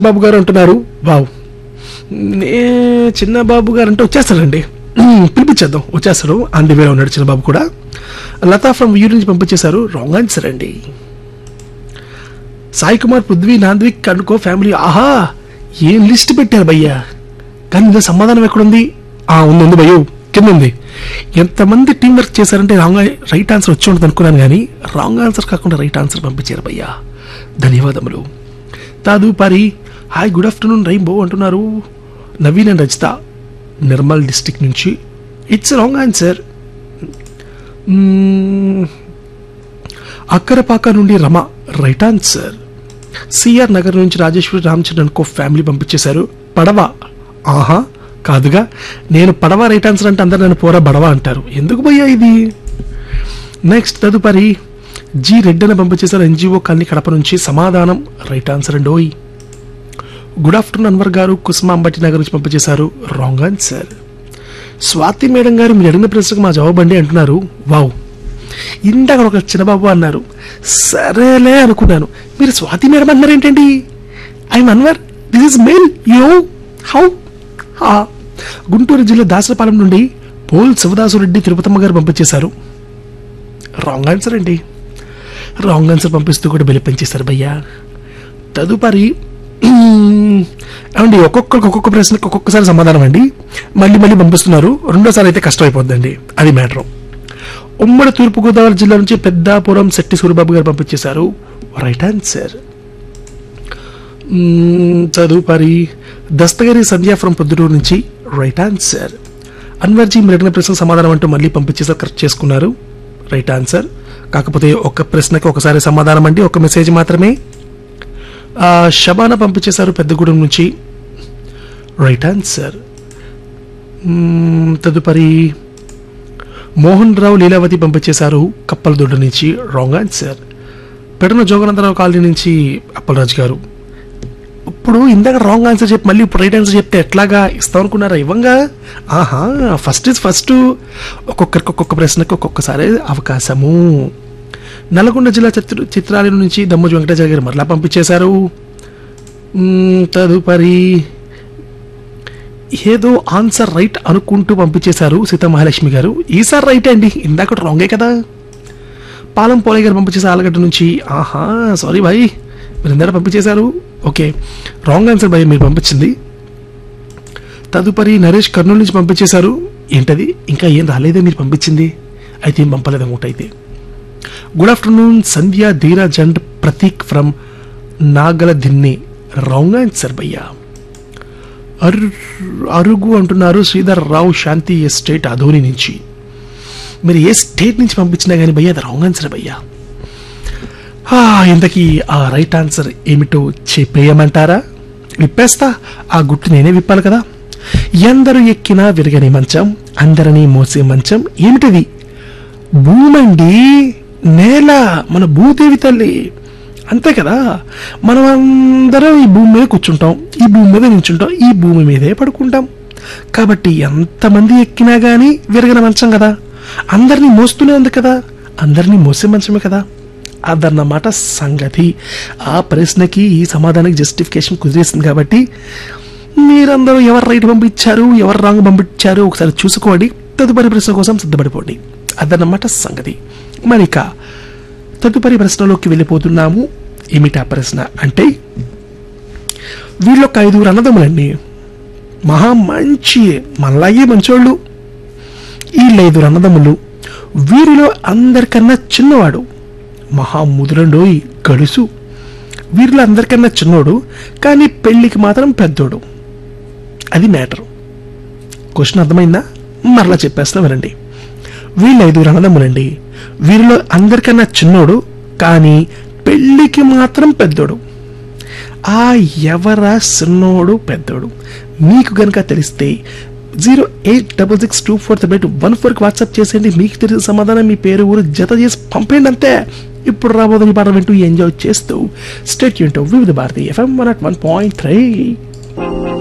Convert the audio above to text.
బాబు గారు అంటున్నారు వావ్ నే చిన్న బాబు గారు అంటే వచ్చేస్తారండి పిలిపించేద్దాం వచ్చేస్తారు అంది వేరే ఉన్నాడు చిన్న బాబు కూడా లతా ఫ్రమ్ యూర్ నుంచి పంపించేశారు రాంగ్ ఆన్సర్ అండి సాయి కుమార్ పృథ్వీ నాంద్విక్ అనుకో ఫ్యామిలీ ఆహా ఏం లిస్ట్ పెట్టారు భయ్యా కానీ ఇందులో సమాధానం ఎక్కడుంది ఆ ఉంది ఉంది భయ్యో కింద ఉంది ఎంతమంది టీం వర్క్ చేశారంటే రాంగ్ రైట్ ఆన్సర్ వచ్చి ఉంటుంది అనుకున్నాను కానీ రాంగ్ ఆన్సర్ కాకుండా రైట్ ఆన్సర్ పంపించారు భయ్యా ధన్యవాదములు తదుపరి హాయ్ గుడ్ ఆఫ్టర్నూన్ రైంబో అంటున్నారు నవీన్ అండ్ రజిత నిర్మల్ డిస్టిక్ నుంచి ఇట్స్ రాంగ్ ఆన్సర్ అక్కరపాక నుండి Rama right answer CR Nagar నుంచి రాజేశ్వరి రామచంద్రన్ కో ఫ్యామిలీ పంపించేశారు పడవ ఆహా కాదుగా నేను పడవ రైట్ ఆన్సర్ అంటే అందరు నన్ను పోరా బడవ అంటారు ఎందుకు పోయా ఇది నెక్స్ట్ తదుపరి జి రెడ్డిని పంపించేశారు ఎన్జిఓ కాలనీ కడప నుంచి సమాధానం రైట్ ఆన్సర్ అండి ఓయ్ గుడ్ ఆఫ్టర్నూన్ అన్వర్ గారు కుస్మా అంబటి నగర్ నుంచి పంపించేశారు రాంగ్ ఆన్సర్ స్వాతి మేడం గారు మీరు అడిగిన ప్రశ్నకు మా జవాబు అండి అంటున్నారు వావ్ ఇందాక ఒక చిన్నబాబు అన్నారు సరేలే అనుకున్నాను మీరు స్వాతి మేడం అన్నారు ఏంటండి I'm Anwar this is mail you how Guntur జిల్లా దాసరపాలెం నుండి పోల్ శివదాసురెడ్డి తిరుపతమ్మ గారు పంపించేశారు రాంగ్ ఆన్సర్ అండి రాంగ్ ఆన్సర్ పంపిస్తూ కూడా బెల్లి పెంచేశారు భయ్యా తదుపరి ఏమండి ఒక్కొక్కరికి ఒక్కొక్క ప్రశ్నకి ఒక్కొక్కసారి సమాధానం అండి మళ్ళీ మళ్ళీ పంపిస్తున్నారు రెండోసారి అయితే కష్టం అయిపోద్దండి అది మ్యాటర్ ఉమ్మడి తూర్పుగోదావరి జిల్లా నుంచి పెద్దాపురం శెట్టి సూరిబాబు గారు పంపించేశారు రైట్ ఆన్సర్ మ్మ్, తదుపరి దస్తగిరి సంధ్య ఫ్రమ్ పొద్దుటూరు నుంచి రైట్ ఆన్సర్ అన్వర్జీ మీరు అడిగిన ప్రశ్న సమాధానం అంటూ మళ్ళీ పంపించేసారు కరెక్ట్ చేసుకున్నారు రైట్ ఆన్సర్ కాకపోతే ఒక ప్రశ్నకి ఒకసారి సమాధానం అండి ఒక మెసేజ్ మాత్రమే ఆ, షబానా పంపించేశారు పెద్దగూడెం నుంచి రైట్ ఆన్సర్ మ్మ్, తదుపరి మోహన్ రావు లీలావతి పంపించేశారు కప్పలదొడ్డు నుంచి wrong answer Pedana Joganandarao colony నుంచి అప్పలరాజు గారు ఇప్పుడు ఇందాక రాంగ్ ఆన్సర్ చెప్పి మళ్ళీ ఇప్పుడు రైట్ ఆన్సర్ చెప్తే ఎట్లాగా ఇస్తాం అనుకున్నారా ఇవ్వంగా ఆహా ఫస్ట్ ఇస్ ఫస్ట్ ఒక్కొక్కరికి ఒక్కొక్క ప్రశ్నకి ఒక్కొక్కసారి అవకాశము నల్గొండ జిల్లా చిత్ర చిత్రాలయం నుంచి దమ్మోజు వెంకటాచార్య గారు మరలా పంపించేశారు మ్మ్, తదుపరి ఏదో ఆన్సర్ రైట్ అనుకుంటూ పంపించేశారు సీతా మహాలక్ష్మి గారు ఈసారి రైట్ అండి ఇందాక రాంగే కదా పాలం పోలే గారు పంపించేసారు ఆలగడ్డ నుంచి ఆహా సారీ భాయ్ మీరు ఇందాక పంపించేశారు ఓకే రాంగ్ ఆన్సర్ భయ్ మీరు పంపించింది తదుపరి నరేష్ కర్నూలు నుంచి పంపించేశారు ఏంటది ఇంకా ఏం రాలేదే మీరు పంపించింది అయితే ఏం పంపలేదు అనుకుంటా అయితే good afternoon Sandhya Dheeraj and Prateek from Nagaladinni wrong answer భయ్యా అరు అరుగు అంటున్నారు శ్రీధర్ రావు శాంతి ఎస్టేట్ అధోని నుంచి మీరు ఏ స్టేట్ నుంచి పంపించినా కానీ భయ్యా అది రాంగ్ ఆన్సర్ భయ్యా ఆ, ఇంతకీ ఆ రైట్ ఆన్సర్ ఏమిటో చెప్పేయమంటారా విప్పేస్తా ఆ గుట్టు నేనే విప్పాలి కదా ఎందరు ఎక్కినా విరగని మంచం అందరినీ మోసే మంచం ఏమిటది భూమండి నేల మన భూదేవి తల్లి అంతే కదా మనం అందరం ఈ భూమి మీద కూర్చుంటాం ఈ భూమి మీద నిల్చుంటాం ఈ భూమి మీదే పడుకుంటాం కాబట్టి ఎంతమంది ఎక్కినా గానీ విరగన మంచం కదా అందరినీ మోస్తూనే ఉంది కదా అందరినీ మోసే మంచమే కదా అదన్నమాట సంగతి ఆ ప్రశ్నకి ఈ సమాధానానికి జస్టిఫికేషన్ కుదిరేసింది కాబట్టి మీరందరూ ఎవరు రైట్ పంపించారు ఎవరు రాంగ్ పంపించారు ఒకసారి చూసుకోండి తదుపరి ప్రశ్న కోసం సిద్ధపడిపోండి అదన్నమాట సంగతి మరిక తదుపరి ప్రశ్నలోకి వెళ్ళిపోతున్నాము ఏమిటా ప్రశ్న అంటే వీళ్ళొక ఐదుగురు అన్నదమ్ములండి మహా మంచి మనలాగే మంచోళ్ళు వీళ్ళ ఐదుగురు అన్నదమ్ములు వీరిలో అందరికన్నా చిన్నవాడు మహా ముదురండోయ్ గడుసు వీరిలో అందరికన్నా చిన్నోడు కానీ పెళ్లికి మాత్రం పెద్దోడు అది మ్యాటర్ క్వశ్చన్ అర్థమైందా మరలా చెప్పేస్తా వినండి వీళ్ళు ఐదుగురు అన్నదమ్ములండి వీరిలో అందరికన్నా చిన్నోడు కానీ పెళ్ళికి మాత్రం పెద్దోడు ఆ ఎవరా చిన్నోడు పెద్దోడు మీకు గనుక తెలిస్తే zero eight double six two four three one ఫోర్కి వాట్సాప్ చేసేయండి మీకు తెలిసిన సమాధానం మీ పేరు ఊరు జత చేసి పంపేయండి అంతే ఇప్పుడు రాబోదని పాట వింటూ ఎంజాయ్ చేస్తూ state unit Vividh Bharati FM one at one point three